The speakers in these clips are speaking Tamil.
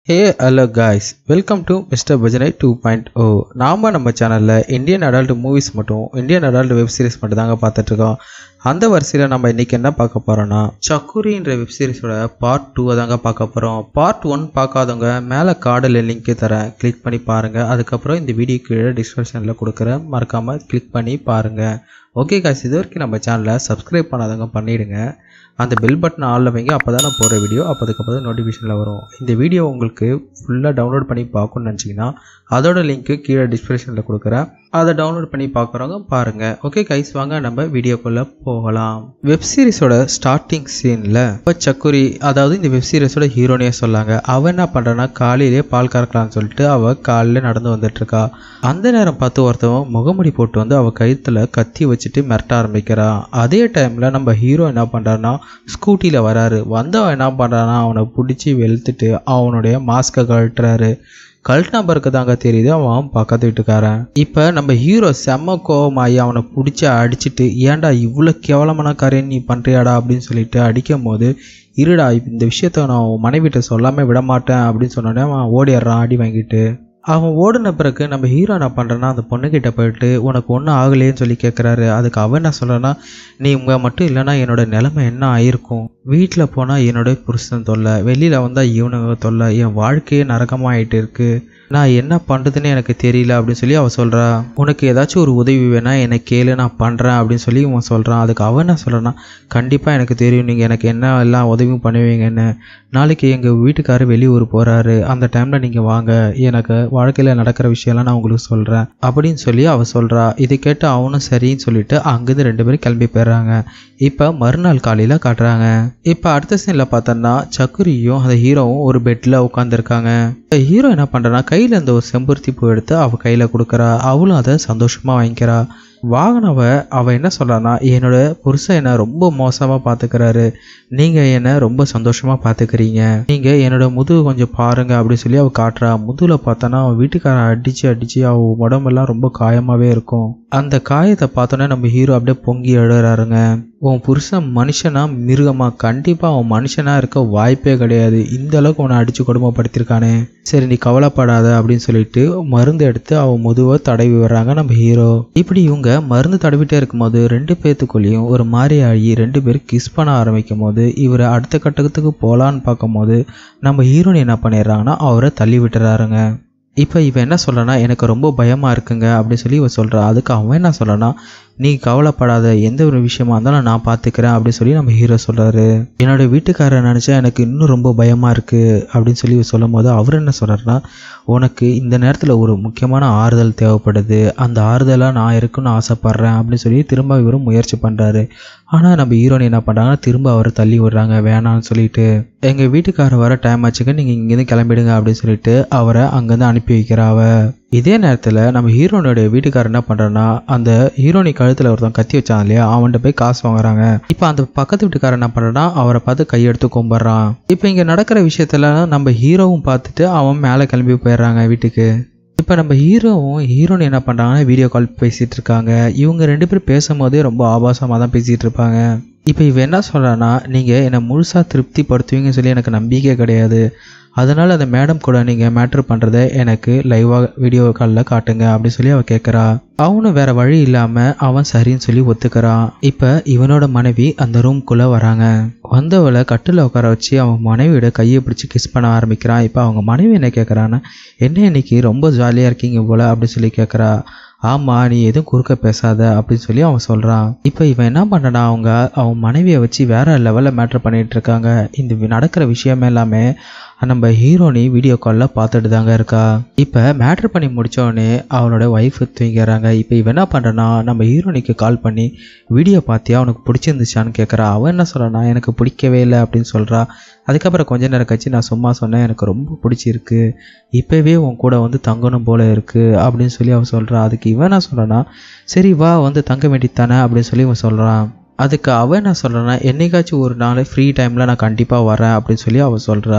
hey hello guys welcome to mister பஜனை டூ பாயிண்ட் ஓ நாம் நம்ம சேனலில் இந்தியன் அடல்ட் மூவிஸ் மட்டும் இந்தியன் அடல்ட் வெப் சீரிஸ் மட்டும் தாங்க பார்த்துட்ருக்கோம் அந்த வரிசையில் நம்ம இன்றைக்கி என்ன பார்க்க போகிறோன்னா சக்குரின்ற வெப் சீரிஸோட பார்ட் டூவை தாங்க பார்க்க போகிறோம் பார்ட் ஒன் பார்க்காதவங்க மேலே கார்டில் லிங்க்கு தரேன் கிளிக் பண்ணி பாருங்கள் அதுக்கப்புறம் இந்த வீடியோ கீழே டிஸ்கிரிப்ஷனில் கொடுக்குறேன் மறக்காமல் கிளிக் பண்ணி பாருங்கள் ஓகே காய்ஸ் இது வரைக்கும் நம்ம சேனலை சப்ஸ்கிரைப் பண்ணாதவங்க பண்ணிவிடுங்க அந்த பெல் பட்டன் ஆளில் வைங்க அப்போ தான் நான் போடுற வீடியோ அப்போதுக்கு அப்போ தான் நோட்டிஃபிகேஷனில் வரும் இந்த வீடியோ உங்களுக்கு ஃபுல்லாக டவுன்லோட் பண்ணி பார்க்கணும்னு நினச்சிங்கன்னா அதோட லிங்க்கு கீழே டிஸ்கிரிப்ஷனில் கொடுக்குறேன் அதை டவுன்லோட் பண்ணி பார்க்குறவங்க பாருங்கள் ஓகே கைஸ் வாங்க நம்ம வீடியோக்குள்ளே போகலாம் வெப் சீரிஸோட ஸ்டார்டிங் சீனில் இப்போ சக்குரி அதாவது இந்த வெப் சீரிஸோட ஹீரோனையே சொல்லாங்க அவன் என்ன பண்ணுறான்னா காலையிலே பால் கறக்கலாம்னு சொல்லிட்டு அவள் காலையில் நடந்து வந்துட்டுருக்கா அந்த நேரம் பார்த்து ஒருத்தவன் முகமுடி போட்டு வந்து அவள் கழுத்தில் கத்தி வச்சுட்டு மிரட்ட ஆரம்பிக்கிறான் அதே டைமில் நம்ம ஹீரோ என்ன பண்ணுறான்னா ஸ்கூட்டியில் வராரு வந்தவன் என்ன பண்ணுறான்னா அவனை பிடிச்சி வெளுத்துட்டு அவனுடைய மாஸ்கை கழட்டுறாரு கழட்டின பிறகு தாங்க தெரியுது அவன் பக்கத்து வீட்டுக்காரன் இப்போ நம்ம ஹீரோ செம்ம கோவமாகி அவனை பிடிச்சி அடிச்சிட்டு ஏன்டா இவ்வளோ கேவலமான காரியம் நீ பண்ணுறியாடா அப்படின்னு சொல்லிட்டு அடிக்கும் போது இருடா இந்த விஷயத்த நான் உன் மனைவிட்ட சொல்லாமல் விட மாட்டேன் அப்படின்னு சொன்னோடனே அவன் ஓடிடுறான் அடி வாங்கிட்டு அவன் ஓடின பிறகு நம்ம ஹீரோ என்ன பண்ணுறேன்னா அந்த பொண்ணுக்கிட்ட போயிட்டு உனக்கு ஒன்றும் ஆகலையேன்னு சொல்லி கேட்குறாரு அதுக்கு அவன் என்ன சொல்கிறேன்னா நீ உங்க மட்டும் இல்லைன்னா என்னோட நிலைமை என்ன ஆயிருக்கும் வீட்டில் போனால் என்னோட புருஷன் தொல்லை வெளியில் வந்தால் இவனுங்க தொல்லை என் வாழ்க்கையே நரகமாயிட்டு இருக்கு நான் என்ன பண்ணுறதுன்னு எனக்கு தெரியல அப்படின்னு சொல்லி அவள் சொல்கிறா உனக்கு ஏதாச்சும் ஒரு உதவி வேணா என்னை கேளு நான் பண்ணுறேன் அப்படின்னு சொல்லி இவன் சொல்கிறான் அதுக்கு அவன் என்ன சொல்கிறான்னா கண்டிப்பாக எனக்கு தெரியும் நீங்கள் எனக்கு என்ன எல்லாம் உதவியும் பண்ணுவீங்கன்னு நாளைக்கு எங்கள் வீட்டுக்காரர் வெளியூர் போகிறாரு அந்த டைமில் நீங்கள் வாங்க எனக்கு வாழ்க்கையில் நடக்கிற விஷயம்லாம் நான் உங்களுக்கு சொல்கிறேன் அப்படின்னு சொல்லி அவள் சொல்கிறா இதை கேட்டு அவனும் சரின்னு சொல்லிட்டு அங்கேருந்து ரெண்டு பேரும் கிளம்பி போயிடுறாங்க இப்போ மறுநாள் காலையில் காட்டுறாங்க இப்போ அடுத்த சீனில் பார்த்தோன்னா சக்குரியும் அந்த ஹீரோவும் ஒரு பெட்டில் உட்காந்துருக்காங்க ஹீரோ என்ன பண்ணுறனா கையில் இருந்த ஒரு செம்பருத்தி பூ எடுத்து அவள் கையில் கொடுக்குறா அவளும் அதை சந்தோஷமாக வாங்கிக்கிறா வாங்கினவ அவள் என்ன சொல்கிறான்னா என்னோட புருஷன் என்னை ரொம்ப மோசமாக பார்த்துக்கிறாரு நீங்கள் என்னை ரொம்ப சந்தோஷமாக பார்த்துக்கிறீங்க நீங்கள் என்னோட முதுகு கொஞ்சம் பாருங்க அப்படின்னு சொல்லி அவள் காட்டுறா முதுகில் பார்த்தோன்னா அவன் வீட்டுக்காரன் அடித்து அடித்து அவள் உடம்பெல்லாம் ரொம்ப காயமாகவே இருக்கும் அந்த காயத்தை பார்த்தோன்னே நம்ம ஹீரோ அப்படியே பொங்கி எழுறாருங்க உன் புருஷன் மனுஷனா மிருகமா கண்டிப்பாக அவன் மனுஷனா இருக்க வாய்ப்பே கிடையாது இந்த அளவுக்கு உன்னை அடித்து கொடுமைப்படுத்திருக்கானே சரி நீ கவலைப்படாத அப்படின்னு சொல்லிட்டு மருந்து எடுத்து அவன் முதுவை தடவி வர்றாங்க நம்ம ஹீரோ இப்படி இவங்க மருந்து தடவிட்டே இருக்கும்போது ரெண்டு பேர்த்துக்குள்ளேயும் ஒரு மாதிரி ஆகி ரெண்டு பேரும் கிஸ் பண்ண ஆரம்பிக்கும் போது இவர் அடுத்த கட்டத்துக்கு போகலான்னு பார்க்கும்போது நம்ம ஹீரோயின் என்ன பண்ணிடுறாங்கன்னா அவரை தள்ளி விட்டுறாருங்க இப்போ இவன் என்ன சொல்கிறான்னா எனக்கு ரொம்ப பயமாக இருக்குங்க அப்படின்னு சொல்லி இவன் சொல்கிறா அதுக்கு அவன் என்ன சொல்கிறான்னா நீ கவலைப்படாத எந்த ஒரு விஷயமா இருந்தாலும் நான் பார்த்துக்கிறேன் அப்படின்னு சொல்லி நம்ம ஹீரோ சொல்கிறாரு என்னோட வீட்டுக்காரரை நினச்சா எனக்கு இன்னும் ரொம்ப பயமாக இருக்குது அப்படின்னு சொல்லி சொல்லும் போது அவர் என்ன சொல்கிறாருன்னா உனக்கு இந்த நேரத்தில் ஒரு முக்கியமான ஆறுதல் தேவைப்படுது அந்த ஆறுதலாக நான் இருக்குன்னு ஆசைப்பட்றேன் அப்படின்னு சொல்லி திரும்ப இவரும் முயற்சி பண்ணுறாரு ஆனால் நம்ம ஹீரோயின் என்ன பண்ணுறாங்கன்னா திரும்ப அவரை தள்ளி விடுறாங்க வேணாம்னு சொல்லிட்டு எங்கள் வீட்டுக்காரர் வர டைம் ஆச்சுங்க நீங்கள் இங்கேருந்து கிளம்பிடுங்க அப்படின்னு சொல்லிட்டு அவரை அங்கேருந்து அனுப்பி வைக்கிறா அவ இதே நேரத்தில் நம்ம ஹீரோனோட வீட்டுக்காரர் என்ன பண்ணுறான்னா அந்த ஹீரோனி கழுத்தில் ஒருத்தன் கத்தி வச்சான் இல்லையா அவன்கிட்ட போய் காசு வாங்குறாங்க இப்போ அந்த பக்கத்து வீட்டுக்காரர் என்ன பண்ணுறான்னா அவரை பார்த்து கையெடுத்து கும்பிட்றான் இப்போ இங்கே நடக்கிற விஷயத்துல நம்ம ஹீரோவும் பார்த்துட்டு அவன் மேலே கிளம்பி போயிடுறாங்க வீட்டுக்கு இப்போ நம்ம ஹீரோவும் ஹீரோயின் என்ன பண்ணுறாங்கன்னா வீடியோ கால் பேசிகிட்டு இருக்காங்க இவங்க ரெண்டு பேரும் பேசும்போதே ரொம்ப ஆபாசமாக தான் பேசிகிட்டு இருப்பாங்க இப்போ இவன் என்ன சொல்கிறான்னா நீங்கள் என்னை முழுசாக திருப்திப்படுத்துவீங்கன்னு சொல்லி எனக்கு நம்பிக்கை கிடையாது அதனால் அந்த மேடம் கூட நீங்கள் மேட்ரு பண்ணுறத எனக்கு லைவாக வீடியோ காலில் காட்டுங்க அப்படின்னு சொல்லி அவள் கேட்குறா அவனும் வேற வழி இல்லாமல் அவன் சரின்னு சொல்லி ஒத்துக்கிறான் இப்போ இவனோட மனைவி அந்த ரூம்குள்ளே வராங்க வந்தவளை கட்டில் உட்கார வச்சு அவன் மனைவியோட கையை பிடிச்சி கிஸ் பண்ண ஆரம்பிக்கிறான் இப்போ அவங்க மனைவி என்ன கேட்குறான்னா என்ன இன்னைக்கு ரொம்ப ஜாலியாக இருக்கீங்க போல அப்படின்னு சொல்லி கேட்குறா ஆமாம் நீ எதுவும் குறுக்க பேசாத அப்படின்னு சொல்லி அவன் சொல்கிறான் இப்போ இவன் என்ன பண்ணனா அவங்க அவன் மனைவியை வச்சு வேற லெவலில் மேட்ரு பண்ணிட்டு இருக்காங்க இந்த நடக்கிற விஷயம் எல்லாமே நம்ம ஹீரோனி வீடியோ காலில் பார்த்துட்டு தாங்க இருக்கா இப்போ மேட்ரு பண்ணி முடித்தோடனே அவனோட ஒய்ஃபு தூங்கிடுறாங்க இப்போ இவன் என்ன பண்ணுறனா நம்ம ஹீரோனிக்கு கால் பண்ணி வீடியோ பார்த்தியா அவனுக்கு பிடிச்சிருந்துச்சான்னு கேட்குறா அவன் என்ன சொல்கிறானா எனக்கு பிடிக்கவே இல்லை அப்படின்னு சொல்கிறா அதுக்கப்புறம் கொஞ்ச நேரம் கழிச்சு நான் சும்மா சொன்னேன் எனக்கு ரொம்ப பிடிச்சிருக்கு இப்போவே உன் கூட வந்து தங்கணும் போல இருக்குது அப்படின்னு சொல்லி அவன் சொல்கிறா அதுக்கு இவன் என்ன சொல்கிறான்னா சரி வா வந்து தங்க வேண்டித்தானே அப்படின்னு சொல்லி இவன் சொல்கிறான் அதுக்கு அவன் என்ன சொல்கிறான்னா என்னைக்காச்சும் ஒரு நாள் ஃப்ரீ டைமில் நான் கண்டிப்பாக வரேன் அப்படின்னு சொல்லி அவள் சொல்கிறா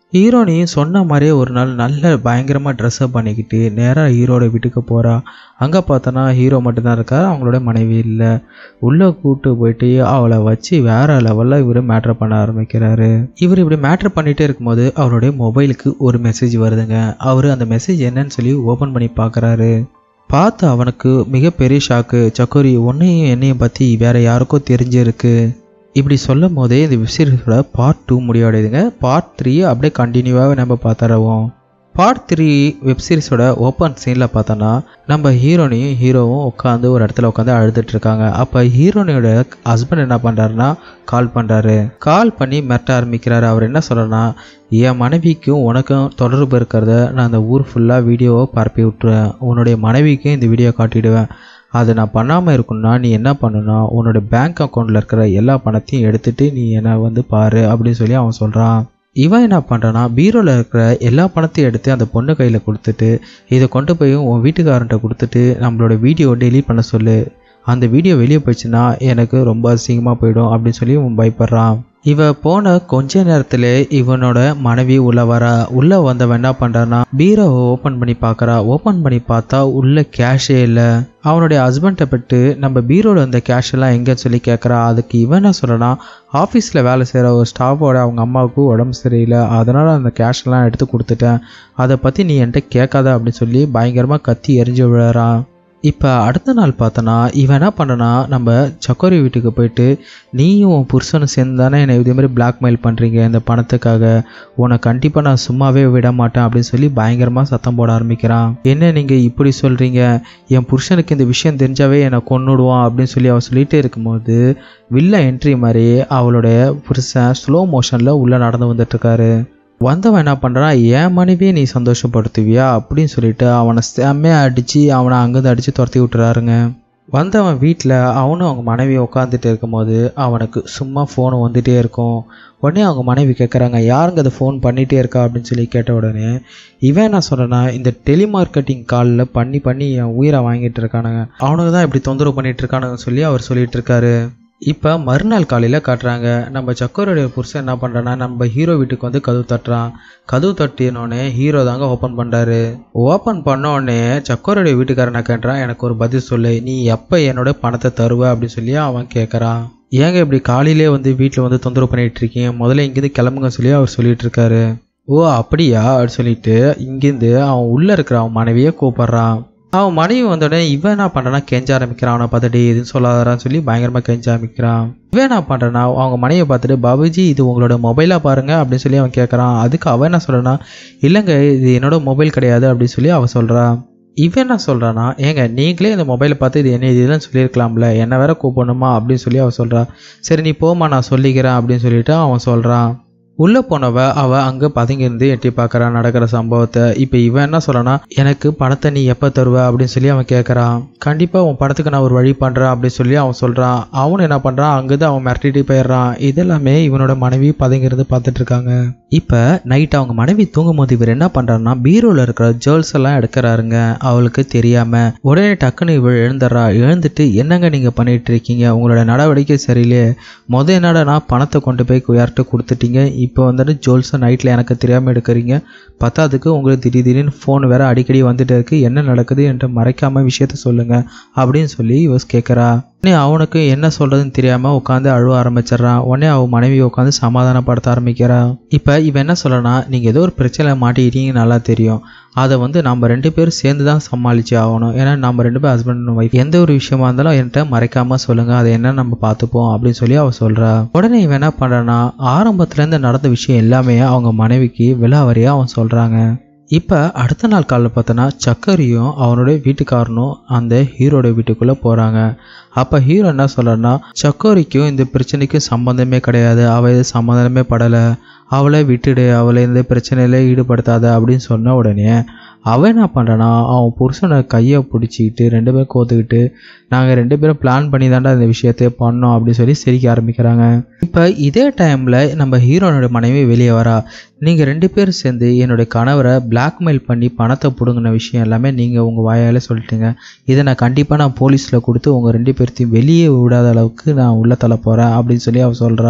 ஹீரோனியும் சொன்ன மாதிரியே ஒரு நாள் நல்ல பயங்கரமாக ட்ரெஸ்அப் பண்ணிக்கிட்டு நேராக ஹீரோட வீட்டுக்கு போகிறா அங்கே பார்த்தோன்னா ஹீரோ மட்டும்தான் இருக்கார் அவங்களோட மனைவி இல்லை உள்ளே கூட்டு போயிட்டு அவளை வச்சு வேற லெவலில் இவர் மேட்ரு பண்ண ஆரம்பிக்கிறாரு இவர் இப்படி மேட்ரு பண்ணிகிட்டே இருக்கும்போது அவருடைய மொபைலுக்கு ஒரு மெசேஜ் வருதுங்க அவர் அந்த மெசேஜ் என்னன்னு சொல்லி ஓப்பன் பண்ணி பார்க்குறாரு பார்த்து அவனுக்கு மிகப்பெரிய ஷாக்கு சக்கோரி உன்னையும் என்னையும் பற்றி வேற யாருக்கோ தெரிஞ்சிருக்கு இப்படி சொல்லும் போதே இந்த வெப்சீரிஸோட பார்ட் டூ முடிவடையுதுங்க பார்ட் த்ரீ அப்படியே கண்டினியூவாக நம்ம பார்த்துருவோம் பார்ட் த்ரீ வெப்சீரிஸோட ஓப்பன் சீனில் பார்த்தோன்னா நம்ம ஹீரோனையும் ஹீரோவும் உட்காந்து ஒரு இடத்துல உட்காந்து அழுதுட்டு இருக்காங்க அப்போ ஹீரோனியோட ஹஸ்பண்ட் என்ன பண்ணுறாருன்னா கால் பண்ணுறாரு கால் பண்ணி மிரட்ட ஆரம்பிக்கிறாரு அவர் என்ன சொல்கிறேன்னா என் மனைவிக்கும் உனக்கும் தொடர்பு இருக்கிறத நான் அந்த ஊர் ஃபுல்லாக வீடியோவை பரப்பி விட்டுருவேன் உன்னுடைய மனைவிக்கும் இந்த வீடியோ காட்டிடுவேன் அதை நான் பண்ணாமல் இருக்கணும்னா நீ என்ன பண்ணணும்னா உன்னோட பேங்க் அக்கௌண்ட்டில் இருக்கிற எல்லா பணத்தையும் எடுத்துட்டு நீ என்னை வந்து பாரு அப்படின்னு சொல்லி அவன் சொல்கிறான் இவன் என்ன பண்ணுறான்னா பீரோவில் இருக்கிற எல்லா பணத்தையும் எடுத்து அந்த பொண்ணு கையில் கொடுத்துட்டு இதை கொண்டு போய் உன் வீட்டுக்காரன்ட்ட கொடுத்துட்டு நம்மளோட வீடியோ டெலீட் பண்ண சொல்லு அந்த வீடியோ வெளியே போயிடுச்சுன்னா எனக்கு ரொம்ப அசிங்கமாக போயிடும் அப்படின்னு சொல்லி இவன் பயப்படுறான் இவ போன கொஞ்ச நேரத்துல இவனோட மனைவி உள்ள வரா உள்ள வந்தவன் என்ன பண்றான்னா பீரோவை ஓபன் பண்ணி பார்க்கறா ஓபன் பண்ணி பார்த்தா உள்ள கேஷே இல்லை அவனுடைய ஹஸ்பண்ட்டை பட்டு நம்ம பீரோல இருந்த கேஷ் எல்லாம் எங்கன்னு சொல்லி கேட்குறா அதுக்கு இவன் என்ன சொல்றான்னா ஆஃபீஸில் வேலை செய்கிற ஒரு ஸ்டாஃபோட அவங்க அம்மாவுக்கு உடம்பு சரியில்லை அதனால் அந்த கேஷ் எல்லாம் எடுத்து கொடுத்துட்டேன் அதை பற்றி நீ என்கிட்ட கேட்காத அப்படின்னு சொல்லி பயங்கரமாக கத்தி எரிஞ்சு விழுறான் இப்போ அடுத்த நாள் பார்த்தோன்னா இவன் என்ன பண்ணனா நம்ம சக்கோரி வீட்டுக்கு போயிட்டு நீயும் உன் புருஷனும் சேர்ந்து தானே என்னை இதே மாதிரி பிளாக்மெயில் பண்ணுறீங்க இந்த பணத்துக்காக உன்னை கண்டிப்பாக நான் சும்மாவே விட மாட்டேன் அப்படின்னு சொல்லி பயங்கரமாக சத்தம் போட ஆரம்பிக்கிறான் என்ன நீங்கள் இப்படி சொல்கிறீங்க என் புருஷனுக்கு இந்த விஷயம் தெரிஞ்சாவே என்னை கொன்னுடுவான் அப்படின்னு சொல்லி அவன் சொல்லிகிட்டே இருக்கும்போது வில்ல என்ட்ரி மாதிரி அவளுடைய புருஷன் ஸ்லோ மோஷனில் உள்ளே நடந்து வந்துட்டுருக்காரு வந்தவன் என்ன பண்ணுறான் என் மனைவியை நீ சந்தோஷப்படுத்துவியா அப்படின்னு சொல்லிட்டு அவனை செம்மையாக அடித்து அவனை அங்கேருந்து அடித்து துரத்தி விட்டுறாருங்க வந்தவன் வீட்டில் அவனும் அவங்க மனைவி உட்காந்துட்டு இருக்கும்போது அவனுக்கு சும்மா ஃபோன் வந்துகிட்டே இருக்கும் உடனே அவங்க மனைவி கேட்குறாங்க யாருங்க அதை ஃபோன் பண்ணிகிட்டே இருக்கா அப்படின்னு சொல்லி கேட்ட உடனே இவன் என்ன சொல்கிறேன்னா இந்த டெலிமார்க்கெட்டிங் காலில் பண்ணி பண்ணி என் உயிரை வாங்கிட்டு இருக்கானுங்க அவனுக்கு தான் இப்படி தொந்தரவு பண்ணிட்டு இருக்கானுங்க சொல்லி அவர் சொல்லிட்டு இருக்காரு இப்போ மறுநாள் காலையில் காட்டுறாங்க நம்ம சக்கரோடைய புருஷன் என்ன பண்ணுறான்னா நம்ம ஹீரோ வீட்டுக்கு வந்து கதவு தட்டுறான் கதவு தட்டினோடனே ஹீரோ தாங்க ஓப்பன் பண்ணுறாரு ஓப்பன் பண்ண உடனே சக்கரோடைய வீட்டுக்காரனை கேட்டுறான் எனக்கு ஒரு பதில் சொல்லு நீ எப்போ என்னோட பணத்தை தருவ அப்படின்னு சொல்லி அவன் கேட்குறான் ஏங்க இப்படி காலையிலே வந்து வீட்டில் வந்து தொந்தரவு பண்ணிட்டு இருக்கீங்க முதல்ல இங்கேருந்து கிளம்புங்க சொல்லி அவர் சொல்லிட்டு இருக்காரு ஓ அப்படியா அப்படின்னு சொல்லிட்டு இங்கேருந்து அவன் உள்ளே இருக்கிற அவன் மனைவியை கூப்பிட்றான் அவன் மனைவி வந்தோடனே இவன் என்ன பண்ணுறான்னா கெஞ்ச ஆரம்பிக்கிறான் அவனை பார்த்துட்டு எதுவும் சொல்லாதாரான்னு சொல்லி பயங்கரமாக கெஞ்ச ஆரம்பிக்கிறான் இவன் என்ன பண்ணுறான்னா அவங்க மனைவியை பார்த்துட்டு பாபுஜி இது உங்களோட மொபைலாக பாருங்க அப்படின்னு சொல்லி அவன் கேட்குறான் அதுக்கு அவன் என்ன சொல்கிறான்னா இல்லைங்க இது என்னோட மொபைல் கிடையாது அப்படின்னு சொல்லி அவன் சொல்கிறான் இவன் என்ன சொல்கிறான்னா ஏங்க நீங்களே இந்த மொபைலை பார்த்து இது என்ன இதுன்னு சொல்லியிருக்கலாம்ல என்ன வேற கூப்பிடணுமா அப்படின்னு சொல்லி அவன் சொல்கிறா சரி நீ போமா நான் சொல்லிக்கிறேன் அப்படின்னு சொல்லிட்டு அவன் சொல்கிறான் உள்ளே போனவ அவ அங்கே பதுங்கிருந்து எட்டி பார்க்குறான் நடக்கிற சம்பவத்தை இப்போ இவன் என்ன சொல்றான்னா எனக்கு பணத்தை நீ எப்போ தருவ அப்படின்னு சொல்லி அவன் கேட்குறான் கண்டிப்பாக உன் பணத்துக்கு நான் ஒரு வழி பண்ணுறேன் அப்படின்னு சொல்லி அவன் சொல்கிறான் அவன் என்ன பண்ணுறான் அங்கேருந்து அவன் மிரட்டிட்டு போயிடுறான் இதெல்லாமே இவனோட மனைவி பதுங்கிருந்து பார்த்துட்டு இருக்காங்க இப்போ நைட் அவங்க மனைவி தூங்கும் போது இவர் என்ன பண்ணுறாருன்னா பீரோவில் இருக்கிற ஜுவல்ஸ் எல்லாம் எடுக்கிறாருங்க அவளுக்கு தெரியாமல் உடனே டக்குன்னு இவள் எழுந்துடுறா எழுந்துட்டு என்னங்க நீங்கள் பண்ணிட்டு இருக்கீங்க உங்களோட நடவடிக்கை சரியில்லையே முத என்னடா பணத்தை கொண்டு போய் யார்கிட்ட கொடுத்துட்டீங்க இப்போ வந்துட்டு ஜுவல்ஸை நைட்டில் எனக்கு தெரியாமல் எடுக்கிறீங்க பத்தாதுக்கு உங்களுக்கு திடீர் திடீர்னு ஃபோன் வேற அடிக்கடி வந்துட்டு இருக்கு என்ன நடக்குது என்று மறைக்காம விஷயத்த சொல்லுங்க அப்படின்னு சொல்லி இவஸ் கேட்குறா உடனே அவனுக்கு என்ன சொல்றதுன்னு தெரியாம உட்காந்து அழுவ ஆரம்பிச்சிடுறான் உடனே அவன் மனைவி உட்காந்து சமாதானப்படுத்த ஆரம்பிக்கிறா இப்போ இவன் என்ன சொல்லனா நீங்க ஏதோ ஒரு பிரச்சனை மாட்டிக்கிட்டீங்க நல்லா தெரியும் அதை வந்து நம்ம ரெண்டு பேரும் சேர்ந்து தான் சமாளிச்சு ஆகணும் ஏன்னா நம்ம ரெண்டு பேரும் ஹஸ்பண்ட் அண்ட் ஒய்ஃப் எந்த ஒரு விஷயமா இருந்தாலும் என்கிட்ட மறைக்காம சொல்லுங்க அதை என்ன நம்ம பார்த்துப்போம் அப்படின்னு சொல்லி அவ சொல்றா உடனே இவன் என்ன பண்றான்னா ஆரம்பத்துல இருந்து நடந்த விஷயம் எல்லாமே அவங்க மனைவிக்கு விலாவரியா அவன் சொல்றாங்க இப்போ அடுத்த நாள் காலையில் பார்த்தோன்னா சக்கரியும் அவனுடைய வீட்டுக்காரனும் அந்த ஹீரோட வீட்டுக்குள்ளே போகிறாங்க அப்போ ஹீரோ என்ன சொல்கிறான்னா சக்கோரிக்கும் இந்த பிரச்சனைக்கும் சம்மந்தமே கிடையாது அவள் இது சம்மந்தமே படலை அவளை விட்டுடு அவளை இந்த பிரச்சனையில ஈடுபடுத்தாத அப்படின்னு சொன்ன உடனே அவன் என்ன பண்ணுறான்னா அவன் புருஷனை கையை பிடிச்சிக்கிட்டு ரெண்டு பேரும் கோத்துக்கிட்டு நாங்கள் ரெண்டு பேரும் பிளான் பண்ணி தாண்டா இந்த விஷயத்தையே பண்ணோம் அப்படின்னு சொல்லி சிரிக்க ஆரம்பிக்கிறாங்க இப்போ இதே டைமில் நம்ம ஹீரோனோட மனைவி வெளியே வரா நீங்கள் ரெண்டு பேரும் சேர்ந்து என்னுடைய கணவரை பிளாக்மெயில் பண்ணி பணத்தை பிடுங்கின விஷயம் எல்லாமே நீங்கள் உங்கள் வாயால் சொல்லிட்டீங்க இதை நான் கண்டிப்பாக நான் போலீஸில் கொடுத்து உங்கள் ரெண்டு பேர்த்தையும் வெளியே விடாத அளவுக்கு நான் உள்ள தள்ள போகிறேன் அப்படின்னு சொல்லி அவ சொல்கிறா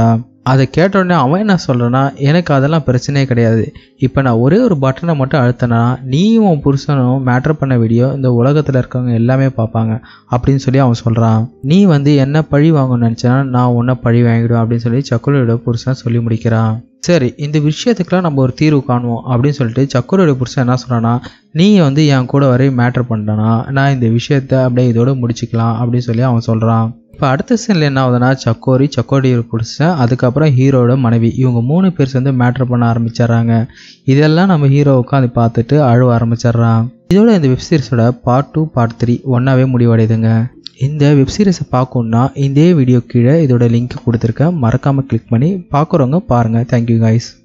அதை கேட்டோடனே அவன் என்ன சொல்கிறான்னா எனக்கு அதெல்லாம் பிரச்சனையே கிடையாது இப்போ நான் ஒரே ஒரு பட்டனை மட்டும் அழுத்தினா நீயும் உன் புருஷனும் மேட்ரு பண்ண வீடியோ இந்த உலகத்தில் இருக்கவங்க எல்லாமே பார்ப்பாங்க அப்படின்னு சொல்லி அவன் சொல்கிறான் நீ வந்து என்ன பழி வாங்கணும்னு நினச்சேன்னா நான் உன்னை பழி வாங்கிடுவேன் அப்படின்னு சொல்லி சக்குரோட புருஷன் சொல்லி முடிக்கிறான் சரி இந்த விஷயத்துக்குலாம் நம்ம ஒரு தீர்வு காணுவோம் அப்படின்னு சொல்லிட்டு சக்குரோட புருஷன் என்ன சொல்கிறான்னா நீ வந்து என் கூட வரை மேட்ரு பண்ணிட்டனா நான் இந்த விஷயத்த அப்படியே இதோட முடிச்சுக்கலாம் அப்படின்னு சொல்லி அவன் சொல்கிறான் இப்போ அடுத்த சீனில் என்ன ஆகுதுன்னா சக்கோரி சக்கோடியோட புருஷன் அதுக்கப்புறம் ஹீரோட மனைவி இவங்க மூணு பேர் சேர்ந்து மேட்ரு பண்ண ஆரம்பிச்சிடுறாங்க இதெல்லாம் நம்ம ஹீரோ உட்காந்து பார்த்துட்டு அழுவ ஆரம்பிச்சிடுறான் இதோட இந்த வெப்சீரிஸோட பார்ட் டூ பார்ட் த்ரீ ஒன்றாவே முடிவடையுதுங்க இந்த வெப்சீரிஸை பார்க்கணுன்னா இதே வீடியோ கீழே இதோட லிங்க் கொடுத்துருக்கேன் மறக்காமல் கிளிக் பண்ணி பார்க்குறவங்க பாருங்கள் தேங்க்யூ கைஸ்